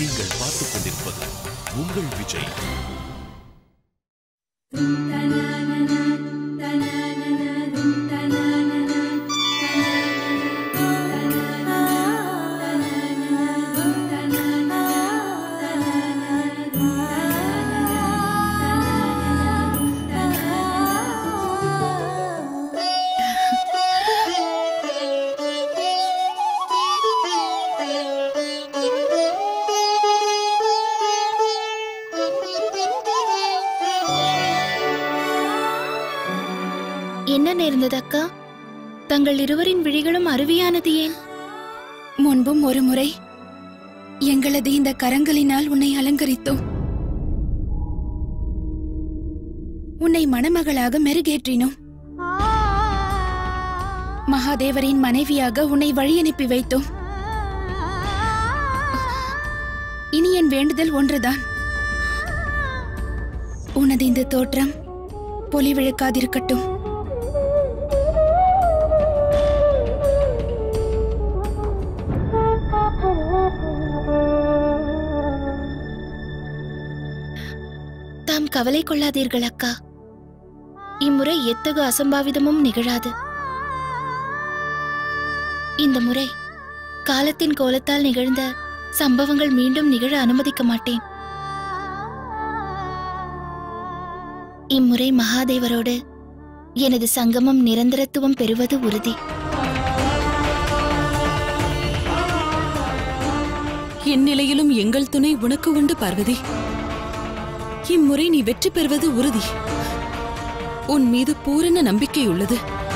நீங்கள் பார்த்துக் கொண்டிருப்பது உங்கள் விஜய் என்ன நேர்ந்தது அக்கா தங்கள் இருவரின் விழிகளும் அருவியானது ஏன் முன்பும் ஒரு முறை எங்களது இந்த கரங்களினால் உன்னை அலங்கரித்தோம் உன்னை மணமகளாக மெருகேற்றினோம் மகாதேவரின் மனைவியாக உன்னை வழியனுப்பி வைத்தோம் இனி என் வேண்டுதல் ஒன்றுதான் உனது இந்த தோற்றம் பொலிவிழக்காதிருக்கட்டும் தாம் கவலை கொள்ளாதீர்கள் அக்கா இம்முறை எத்தகு அசம்பாவிதமும் நிகழாது இந்த முறை காலத்தின் கோலத்தால் நிகழ்ந்த சம்பவங்கள் மீண்டும் நிகழ அனுமதிக்க மாட்டேன் இம்முறை மகாதேவரோடு எனது சங்கமம் நிரந்தரத்துவம் பெறுவது உறுதி இந்நிலையிலும் எங்கள் துணை உனக்கு உண்டு பார்வதி இம்முறை நீ வெற்றி பெறுவது உறுதி உன் மீது பூரண நம்பிக்கை உள்ளது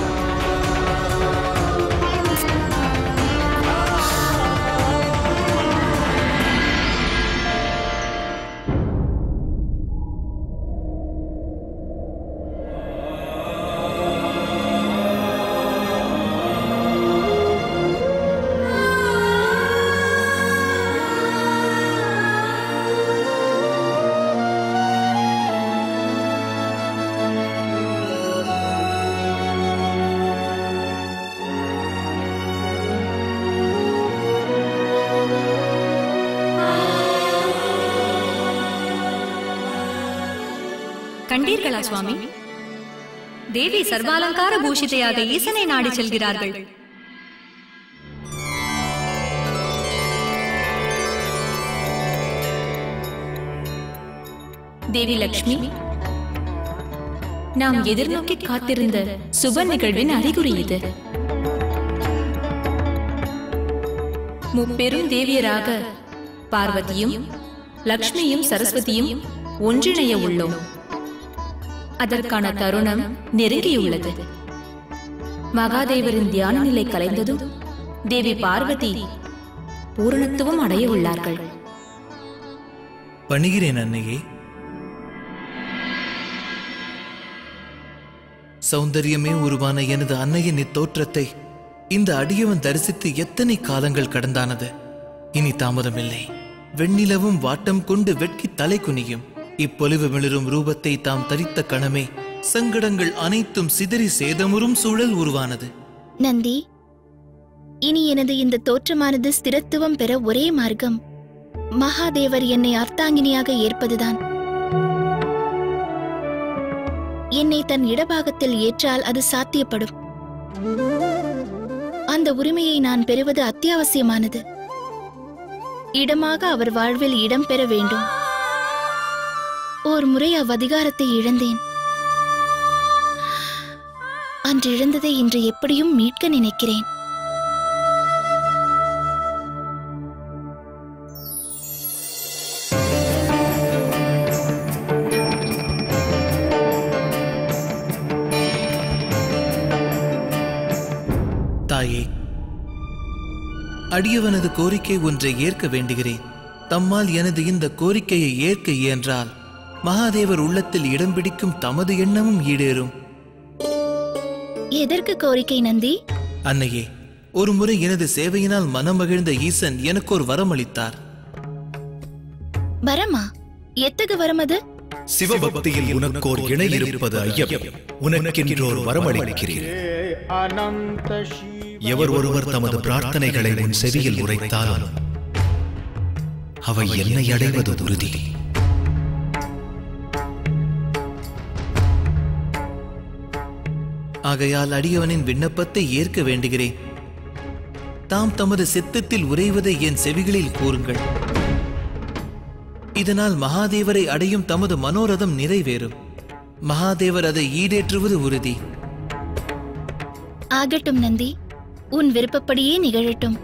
கண்டீர்களா சுவாமி தேவி சர்வாலங்கார பூஷிதையாக ஈசனை நாடி செல்கிறார்கள் தேவி லக்ஷ்மி நாம் எதிர்நோக்கி காத்திருந்த சுப நிகழ்வின் அறிகுறி இது முப்பெரும் தேவியராக பார்வதியும் லக்ஷ்மியும் சரஸ்வதியும் ஒன்றிணைய உள்ளோம் அதற்கான தருணம் நெருங்கியுள்ளது மகாதேவரின் தியான நிலை கலைந்ததும் தேவி பார்வதி பூரணத்துவம் அடைய உள்ளார்கள் பணிகிறேன் அன்னையே சௌந்தரியமே உருவான எனது அன்னையின் இத்தோற்றத்தை இந்த அடியவன் தரிசித்து எத்தனை காலங்கள் கடந்தானது இனி தாமதமில்லை வெண்ணிலவும் வாட்டம் கொண்டு வெட்கி தலை குனியும் இப்பொலிவு மிளிரும் ரூபத்தை தாம் தரித்த கணமே சங்கடங்கள் அனைத்தும் சிதறி சேதமுறும் சூழல் உருவானது நந்தி இனி எனது இந்த தோற்றமானது ஸ்திரத்துவம் பெற ஒரே மார்க்கம் மகாதேவர் என்னை அர்த்தாங்கினியாக ஏற்பதுதான் என்னை தன் இடபாகத்தில் ஏற்றால் அது சாத்தியப்படும் அந்த உரிமையை நான் பெறுவது அத்தியாவசியமானது இடமாக அவர் வாழ்வில் இடம் பெற வேண்டும் ஓர் முறை அவ்வதிகாரத்தை இழந்தேன் அன்று இழந்ததை இன்று எப்படியும் மீட்க நினைக்கிறேன் தாயே அடியவனது கோரிக்கை ஒன்றை ஏற்க வேண்டுகிறேன் தம்மால் எனது இந்த கோரிக்கையை ஏற்க இயன்றால் மகாதேவர் உள்ளத்தில் இடம் பிடிக்கும் தமது எண்ணமும் ஈடேறும் எதற்கு கோரிக்கை நந்தி அன்னையே ஒரு முறை எனது சேவையினால் மனமகிழ்ந்த ஈசன் எனக்கு ஒரு வரம் அளித்தார் வரமா எத்தகு வரம் அது சிவபக்தியில் உனக்கோர் இணை இருப்பது ஐயம் உனக்கென்றோர் வரமளிக்கிறேன் எவர் ஒருவர் தமது பிரார்த்தனைகளை உன் செவியில் உரைத்தாலும் அவை என்னை அடைவது உறுதி ஆகையால் அடியவனின் விண்ணப்பத்தை ஏற்க வேண்டுகிறேன் தாம் தமது சித்தத்தில் உறைவதை என் செவிகளில் கூறுங்கள் இதனால் மகாதேவரை அடையும் தமது மனோரதம் நிறைவேறும் மகாதேவர் அதை ஈடேற்றுவது உறுதி ஆகட்டும் நந்தி உன் விருப்பப்படியே நிகழட்டும்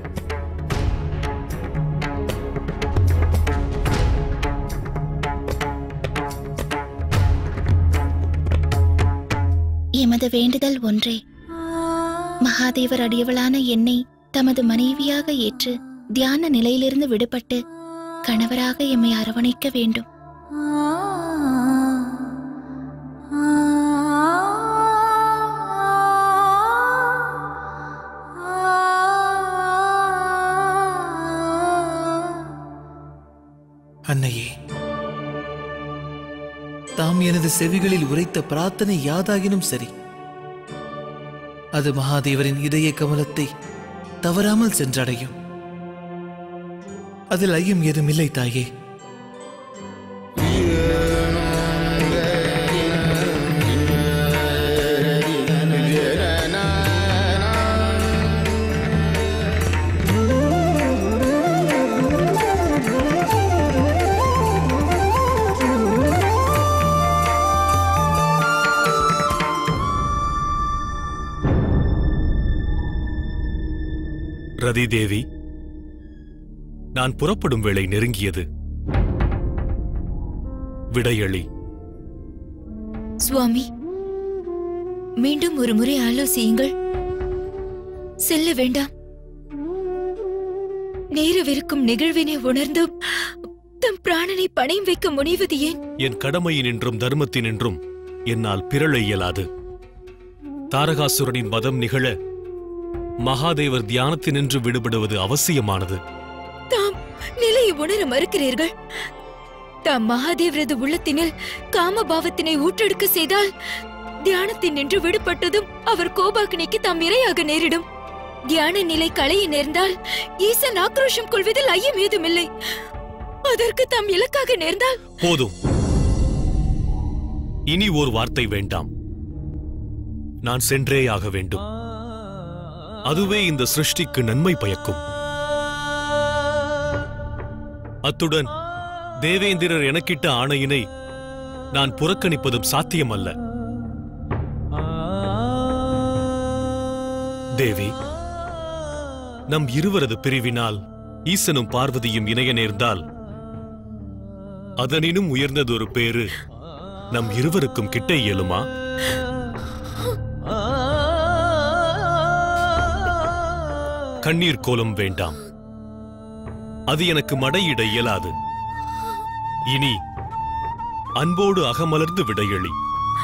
எமது வேண்டுதல் ஒன்றே மகாதேவர் அடியவளான என்னை தமது மனைவியாக ஏற்று தியான நிலையிலிருந்து விடுபட்டு கணவராக எம்மை அரவணைக்க வேண்டும் அன்னையே தாம் எனது செவிகளில் உரைத்த பிரார்த்தனை யாதாகினும் சரி அது மகாதேவரின் இதய கமலத்தை தவறாமல் சென்றடையும் அதில் ஐயம் ஏதுமில்லை தாயே ரதி தேவி நான் புறப்படும் வேளை நெருங்கியது விடையளி சுவாமி மீண்டும் ஒரு முறை ஆலோசியுங்கள் செல்ல வேண்டாம் நேரவிருக்கும் நிகழ்வினை உணர்ந்தும் தம் பிராணனை பணயம் வைக்க முனைவது ஏன் என் கடமையினின்றும் தர்மத்தினின்றும் என்னால் பிறழ இயலாது தாரகாசுரனின் மதம் நிகழ மகாதேவர் தியானத்தினின்று விடுபடுவது அவசியமானது தாம் நிலையை உணர மறுக்கிறீர்கள் தாம் மகாதேவரது உள்ளத்தினில் காமபாவத்தினை ஊற்றெடுக்க செய்தால் தியானத்தில் நின்று விடுபட்டதும் அவர் கோபாக்கினிக்கு தாம் இரையாக நேரிடும் தியான நிலை களைய நேர்ந்தால் ஈசன் ஆக்ரோஷம் கொள்வதில் ஐயம் ஏதுமில்லை அதற்கு தாம் இலக்காக நேர்ந்தால் போதும் இனி ஒரு வார்த்தை வேண்டாம் நான் சென்றேயாக வேண்டும் அதுவே இந்த சிருஷ்டிக்கு நன்மை பயக்கும் அத்துடன் தேவேந்திரர் எனக்கிட்ட ஆணையினை நான் புறக்கணிப்பதும் சாத்தியமல்ல தேவி நம் இருவரது பிரிவினால் ஈசனும் பார்வதியும் இணைய நேர்ந்தால் அதனினும் உயர்ந்ததொரு பேரு நம் இருவருக்கும் கிட்ட இயலுமா கண்ணீர் கோலம் வேண்டாம் அது எனக்கு மடையிட இயலாது இனி அன்போடு அகமலர்ந்து விடையளி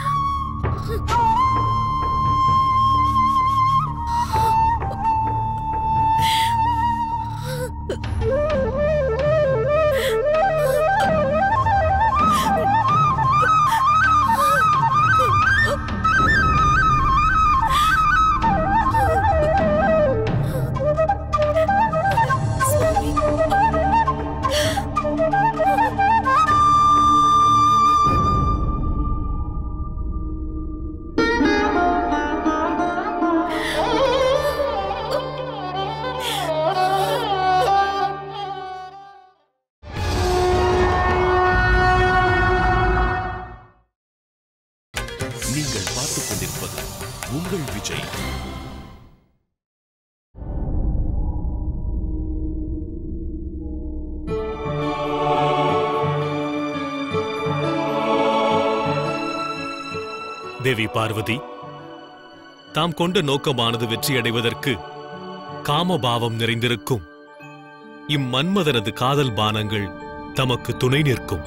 நீங்கள் பார்த்துக் கொண்டிருப்பது உங்கள் விஜய் தேவி பார்வதி தாம் கொண்ட நோக்கமானது வெற்றியடைவதற்கு காமபாவம் நிறைந்திருக்கும் இம்மன்மதனது காதல் பானங்கள் தமக்கு துணை நிற்கும்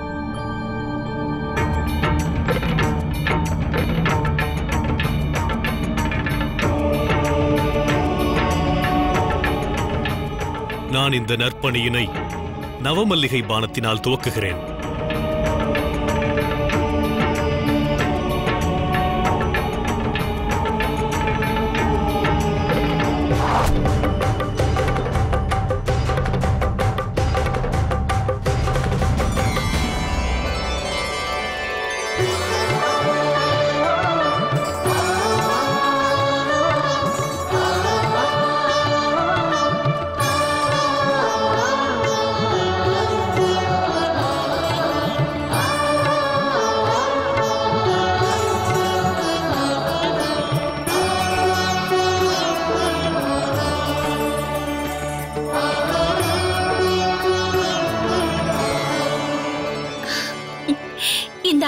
நான் இந்த நற்பணியினை நவமல்லிகை பானத்தினால் துவக்குகிறேன்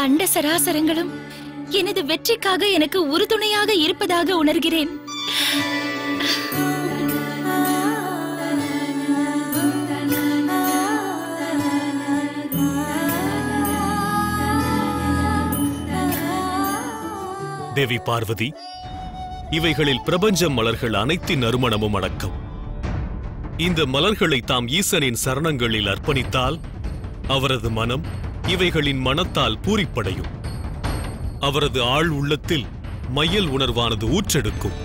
அண்ட சராசரங்களும் எனது வெற்றிக்காக எனக்கு உறுதுணையாக இருப்பதாக உணர்கிறேன் தேவி பார்வதி இவைகளில் பிரபஞ்ச மலர்கள் அனைத்தின் நறுமணமும் அடக்கம் இந்த மலர்களை தாம் ஈசனின் சரணங்களில் அர்ப்பணித்தால் அவரது மனம் இவைகளின் மனத்தால் பூரிப்படையும் அவரது ஆள் உள்ளத்தில் மையல் உணர்வானது ஊற்றெடுக்கும்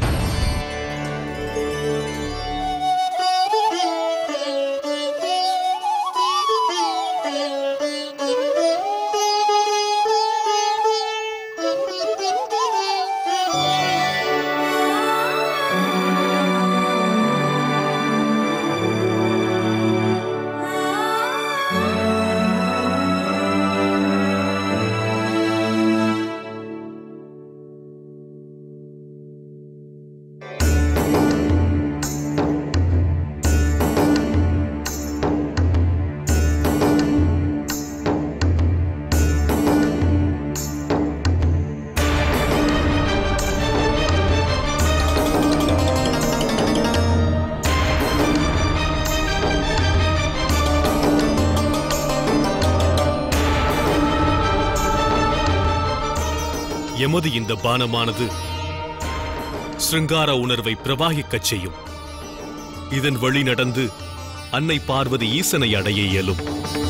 எமது இந்த பானமானது சிருங்கார உணர்வை பிரவாகிக்கச் செய்யும் இதன் வழி நடந்து அன்னை பார்வதி ஈசனை அடைய இயலும்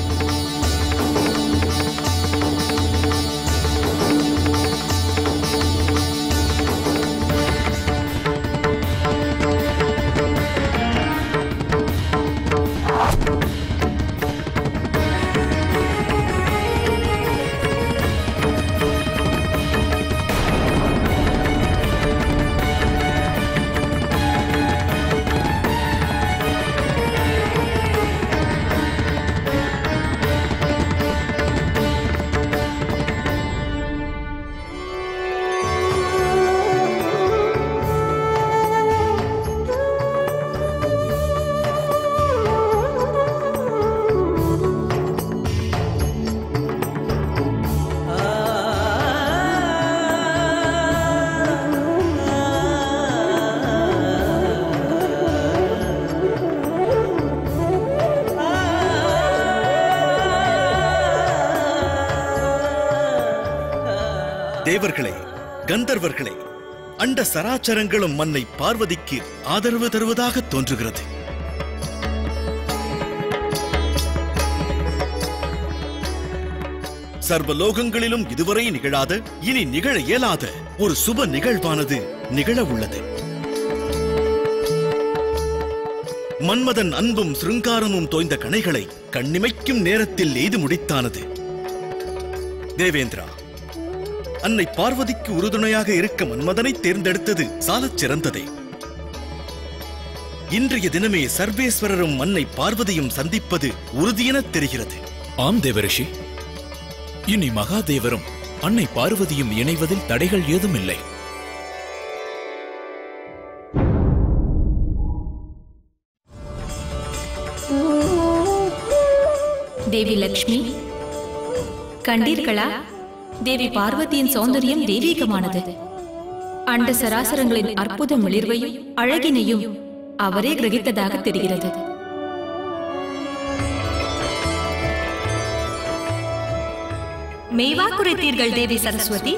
தேவர்களே கந்தர்வர்களே அண்ட சராச்சரங்களும் மன்னை பார்வதிக்கு ஆதரவு தருவதாக தோன்றுகிறது சர்வ லோகங்களிலும் இதுவரை நிகழாத இனி நிகழ இயலாத ஒரு சுப நிகழ்வானது நிகழ உள்ளது மன்மதன் அன்பும் சிருங்காரமும் தோய்ந்த கணைகளை கண்ணிமைக்கும் நேரத்தில் எய்து முடித்தானது தேவேந்திரா அன்னை பார்வதிக்கு உறுதுணையாக இருக்க மன்மதனை தேர்ந்தெடுத்தது சாலச் சிறந்ததே இன்றைய தினமே சர்வேஸ்வரரும் அன்னை பார்வதியும் சந்திப்பது உறுதியெனத் தெரிகிறது ஆம் தேவரிஷி இனி மகாதேவரும் அன்னை பார்வதியும் இணைவதில் தடைகள் ஏதும் இல்லை தேவி லக்ஷ்மி கண்டீர்களா தேவி பார்வதியின் சௌந்தரியம் தெய்வீகமானது அண்ட சராசரங்களின் அற்புத மிளிர்வையும் அழகினையும் அவரே கிரகித்ததாக தெரிகிறது மெய்வா குறைத்தீர்கள் தேவி சரஸ்வதி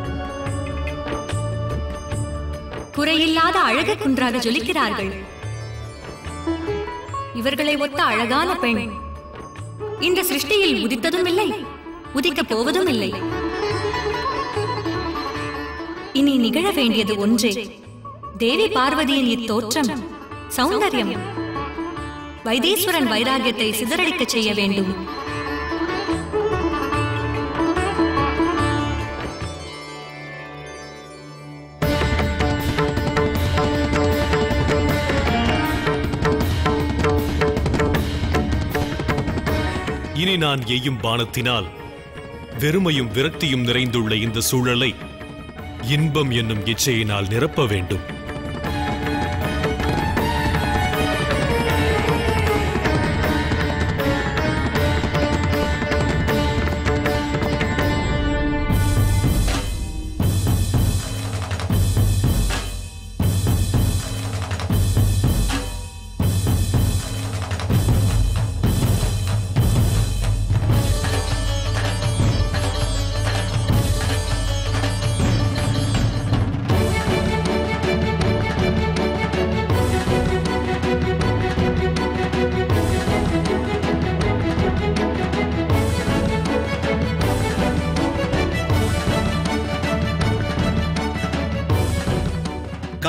குறையில்லாத அழகு குன்றாக ஜொலிக்கிறார்கள் இவர்களை ஒத்த அழகான பெண் இந்த சிருஷ்டியில் உதித்ததும் இல்லை உதிக்கப் போவதும் இல்லை இனி நிகழ வேண்டியது ஒன்றே தேவி பார்வதியின் இத்தோற்றம் சௌந்தர்யம் வைத்தீஸ்வரன் வைராகியத்தை சிதறடிக்கச் செய்ய வேண்டும் இனி நான் எய்யும் பானத்தினால் வெறுமையும் விரக்தியும் நிறைந்துள்ள இந்த சூழலை இன்பம் என்னும் இச்சையினால் நிரப்ப வேண்டும்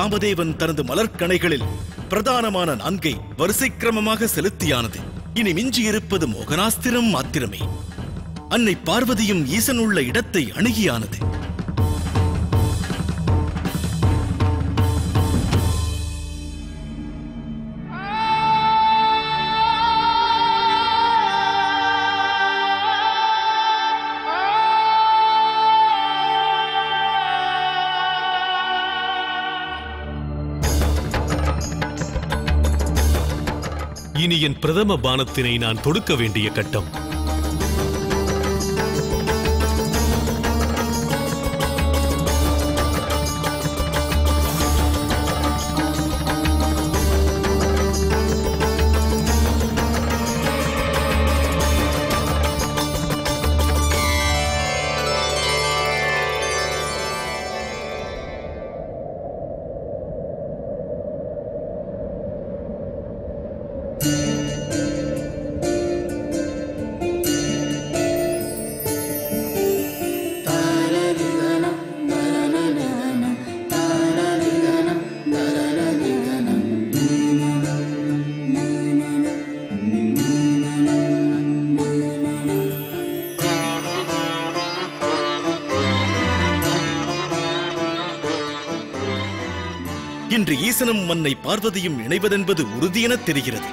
காமதேவன் தனது மலர்க்கணைகளில் பிரதானமான நான்கை வரிசைக்கிரமமாக செலுத்தியானது இனி மிஞ்சியிருப்பது மோகனாஸ்திரம் மாத்திரமே அன்னை பார்வதியும் ஈசன் உள்ள இடத்தை அணுகியானது இனி என் பிரதம பானத்தினை நான் தொடுக்க வேண்டிய கட்டம் இன்று ஈசனும் மன்னை பார்வதியும் இணைவதென்பது உறுதியெனத் தெரிகிறது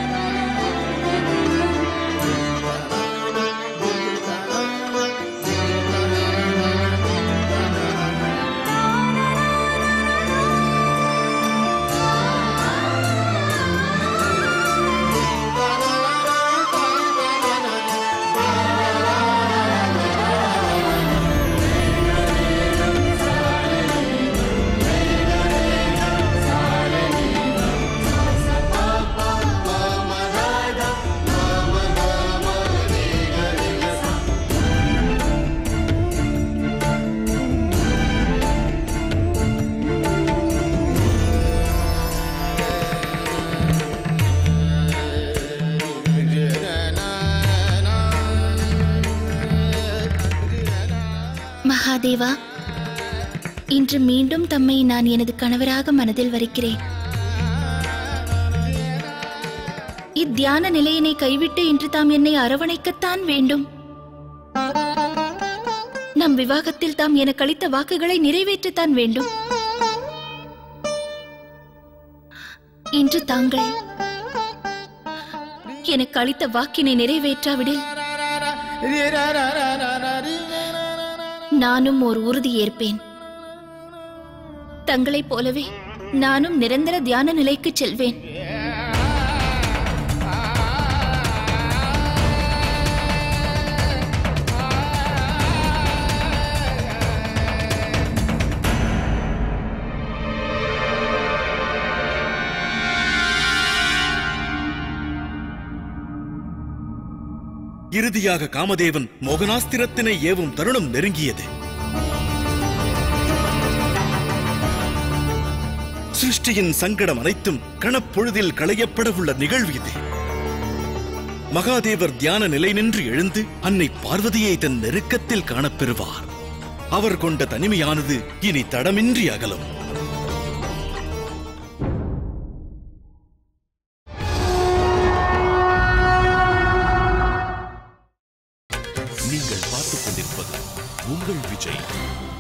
மகாதேவா இன்று மீண்டும் தம்மை நான் எனது கணவராக மனதில் வரிக்கிறேன் இத்தியான நிலையினை கைவிட்டு இன்று தாம் என்னை அரவணைக்கத்தான் வேண்டும் நம் விவாகத்தில் தாம் எனக்கு அளித்த வாக்குகளை நிறைவேற்றத்தான் வேண்டும் இன்று தாங்கள் எனக்கு அளித்த வாக்கினை நிறைவேற்றாவிடில் நானும் ஒரு உறுதி ஏற்பேன் தங்களைப் போலவே நானும் நிரந்தர தியான நிலைக்கு செல்வேன் இறுதியாக காமதேவன் மோகனாஸ்திரத்தினை ஏவும் தருணம் நெருங்கியது சிருஷ்டியின் சங்கடம் அனைத்தும் கணப்பொழுதில் களையப்படவுள்ள நிகழ்வு இது மகாதேவர் தியான நிலை நின்று எழுந்து அன்னை பார்வதியை தன் நெருக்கத்தில் காணப்பெறுவார் அவர் கொண்ட தனிமையானது இனி தடமின்றி அகலும் நீங்கள் பார்த்துக் கொண்டிருப்பது உங்கள் விஜய்